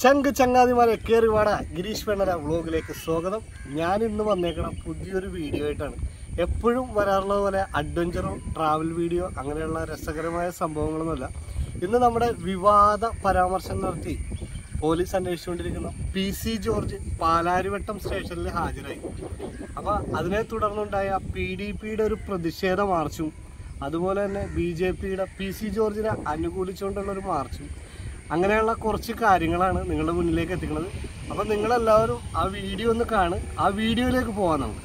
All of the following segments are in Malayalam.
ചങ്ക് ചങ്ങാതിമാരെ കയറി വാട ഗിരീഷ് വേണര വ്ളോഗിലേക്ക് സ്വാഗതം ഞാൻ ഇന്ന് വന്നേക്കണം പുതിയൊരു വീഡിയോ ആയിട്ടാണ് എപ്പോഴും വരാറുള്ളത് പോലെ അഡ്വഞ്ചറോ ട്രാവൽ വീഡിയോ അങ്ങനെയുള്ള രസകരമായ സംഭവങ്ങളൊന്നുമല്ല ഇന്ന് നമ്മുടെ വിവാദ പരാമർശം നടത്തി പോലീസ് അന്വേഷിച്ചുകൊണ്ടിരിക്കുന്ന പി സി ജോർജ് പാലാരിവട്ടം സ്റ്റേഷനിൽ ഹാജരായി അപ്പോൾ അതിനെ തുടർന്നുണ്ടായ പി ഡി പിയുടെ ഒരു പ്രതിഷേധ മാർച്ചും അതുപോലെ തന്നെ ബി ജെ പിയുടെ പി സി ജോർജിനെ അനുകൂലിച്ചുകൊണ്ടുള്ള ഒരു മാർച്ചും അങ്ങനെയുള്ള കുറച്ച് കാര്യങ്ങളാണ് നിങ്ങളുടെ മുന്നിലേക്ക് എത്തിക്കുന്നത് അപ്പം നിങ്ങളെല്ലാവരും ആ വീഡിയോ ഒന്ന് കാണ് ആ വീഡിയോയിലേക്ക് പോകാം നമുക്ക്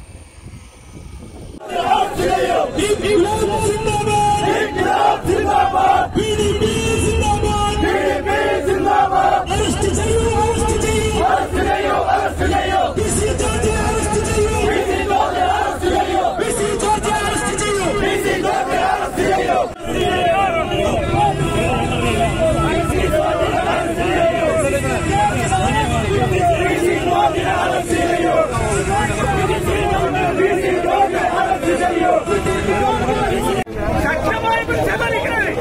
ശക്തമായ പ്രതിഷേധം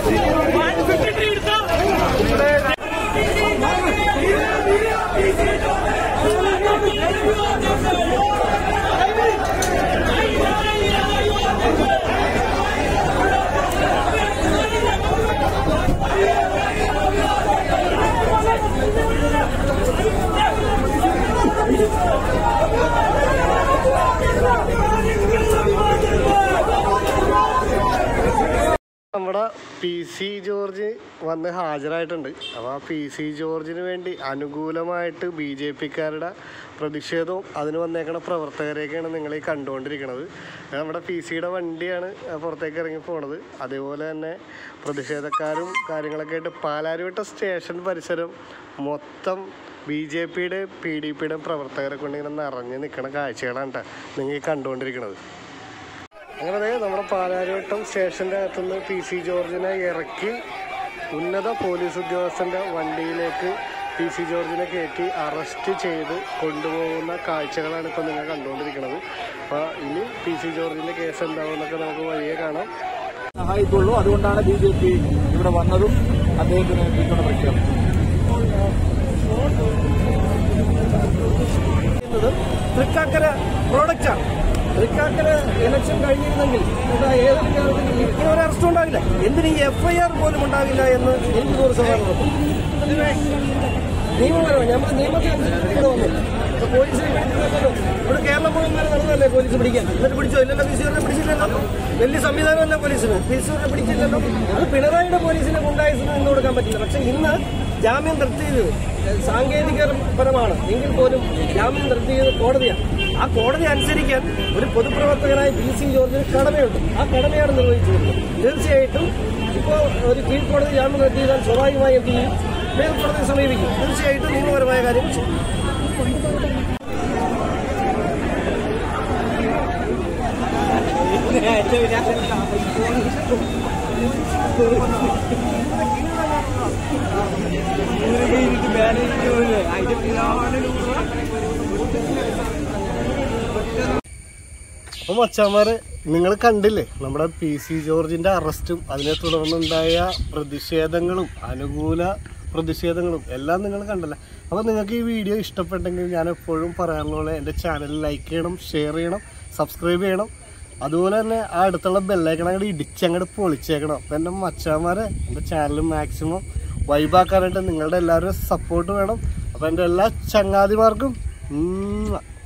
നമ്മുടെ പി സി ജോർജ് വന്ന് ഹാജരായിട്ടുണ്ട് അപ്പോൾ ആ പി സി ജോർജിന് വേണ്ടി അനുകൂലമായിട്ട് ബി ജെ പിക്കാരുടെ പ്രതിഷേധവും അതിന് വന്നേക്കണ പ്രവർത്തകരെയൊക്കെയാണ് നിങ്ങൾ ഈ കണ്ടുകൊണ്ടിരിക്കുന്നത് ഇത് നമ്മുടെ പി സിയുടെ വണ്ടിയാണ് പുറത്തേക്ക് ഇറങ്ങി പോണത് അതേപോലെ തന്നെ പ്രതിഷേധക്കാരും കാര്യങ്ങളൊക്കെ ആയിട്ട് പാലാരിവട്ട സ്റ്റേഷൻ പരിസരം മൊത്തം ബി ജെ പിയുടെ പി ഡി പിയുടെ പ്രവർത്തകരെ കൊണ്ട് ഇങ്ങനെ നിറഞ്ഞ് നിൽക്കുന്ന കാഴ്ചകളാണ് കേട്ടോ നിങ്ങൾ ഈ കണ്ടുകൊണ്ടിരിക്കുന്നത് അങ്ങനെ ദേ നമ്മുടെ പാലാരിവട്ടം സ്റ്റേഷൻ്റെ അകത്തുനിന്ന് പി സി ജോർജിനെ ഇറക്കി ഉന്നത പോലീസ് ഉദ്യോഗസ്ഥൻ്റെ വണ്ടിയിലേക്ക് പി സി ജോർജിനെ കയറ്റി അറസ്റ്റ് ചെയ്ത് കൊണ്ടുപോകുന്ന കാഴ്ചകളാണ് ഇപ്പോൾ നിങ്ങൾ കണ്ടുകൊണ്ടിരിക്കുന്നത് അപ്പോൾ ഇനി പി സി ജോർജിൻ്റെ കേസ് എന്താവുമെന്നൊക്കെ നമുക്ക് വഴിയെ കാണാം സഹായിക്കുള്ളൂ അതുകൊണ്ടാണ് ബി ജെ പി ഇവിടെ വന്നതും അദ്ദേഹത്തിന് പിന്തുണ പ്രഖ്യാപിച്ചത് ചെയ്യുന്നത് തൃക്കാക്കര പ്രോഡക്റ്റാണ് തൃക്കാക്കര ഇലക്ഷൻ കഴിഞ്ഞിരുന്നെങ്കിൽ ഇവിടെ ഏതൊരു കാലത്തും ഇങ്ങനെ ഒരു അറസ്റ്റ് ഉണ്ടാകില്ല എന്തിന് ഈ എഫ്ഐആർ പോലും ഉണ്ടാകില്ല എന്ന് എനിക്ക് നൂറ് ശതമാനം ഉറപ്പ്. നിയമപരമായി നമ്മൾ നിയമത്തെ അനുസരിച്ച് ഇവിടെ വന്നു ഇപ്പൊ പോലീസിനെ പിടിച്ചില്ലല്ലോ ഇവിടെ കേരളം മുഴുവൻ വരെ നടന്നല്ലേ പോലീസ് പിടിക്കാൻ എന്നിട്ട് പിടിച്ചോ ഇല്ലല്ലോ പി സിനെ പിടിച്ചില്ലല്ലോ വലിയ സംവിധാനമല്ല പോലീസിന് പി സിനെ പിടിച്ചില്ലല്ലോ അത് പിണറായിയുടെ പോലീസിനെ ഗുണ്ടായുസിന് നിന്ന് കൊടുക്കാൻ പറ്റില്ല പക്ഷെ ഇന്ന് ജാമ്യം നിർത്തിയത് സാങ്കേതികപരമാണ് എങ്കിൽ പോലും ജാമ്യം നിർത്തിയത് കോടതിയാണ് ആ കോടതി അനുസരിക്കാൻ ഒരു പൊതുപ്രവർത്തകനായ പി സി ജോർജിന് കടമയുണ്ട് ആ കടമയാണ് നിർവഹിച്ചിരുന്നത് തീർച്ചയായിട്ടും ഇപ്പോൾ ഒരു കീഴ്ക്കോടതി ജാമ്യം നിർത്തിയാൽ സ്വാഭാവികമായി എന്ത് ചെയ്യും മേൽക്കോടതിയെ സമീപിക്കും തീർച്ചയായിട്ടും നിയമപരമായ കാര്യം ചെയ്യും അപ്പോൾ മച്ചാമാരെ നിങ്ങൾ കണ്ടില്ലേ നമ്മുടെ പി സി ജോർജിൻ്റെ അറസ്റ്റും അതിനെ തുടർന്നുണ്ടായ പ്രതിഷേധങ്ങളും അനുകൂല പ്രതിഷേധങ്ങളും എല്ലാം നിങ്ങൾ കണ്ടല്ലേ അപ്പോൾ നിങ്ങൾക്ക് ഈ വീഡിയോ ഇഷ്ടപ്പെട്ടെങ്കിൽ ഞാൻ എപ്പോഴും പറയാറുള്ള പോലെ എൻ്റെ ചാനൽ ലൈക്ക് ചെയ്യണം ഷെയർ ചെയ്യണം സബ്സ്ക്രൈബ് ചെയ്യണം അതുപോലെ തന്നെ ആ അടുത്തുള്ള ബെല്ലൈക്കൺ അങ്ങോട്ട് ഇടിച്ചങ്ങോട്ട് പൊളിച്ചേക്കണം അപ്പോൾ എൻ്റെ മച്ചാമാരെ എൻ്റെ ചാനൽ മാക്സിമം വൈബാക്കാനായിട്ട് നിങ്ങളുടെ എല്ലാവരും സപ്പോർട്ട് വേണം അപ്പോൾ എൻ്റെ എല്ലാ ചങ്ങാതിമാർക്കും ഉം.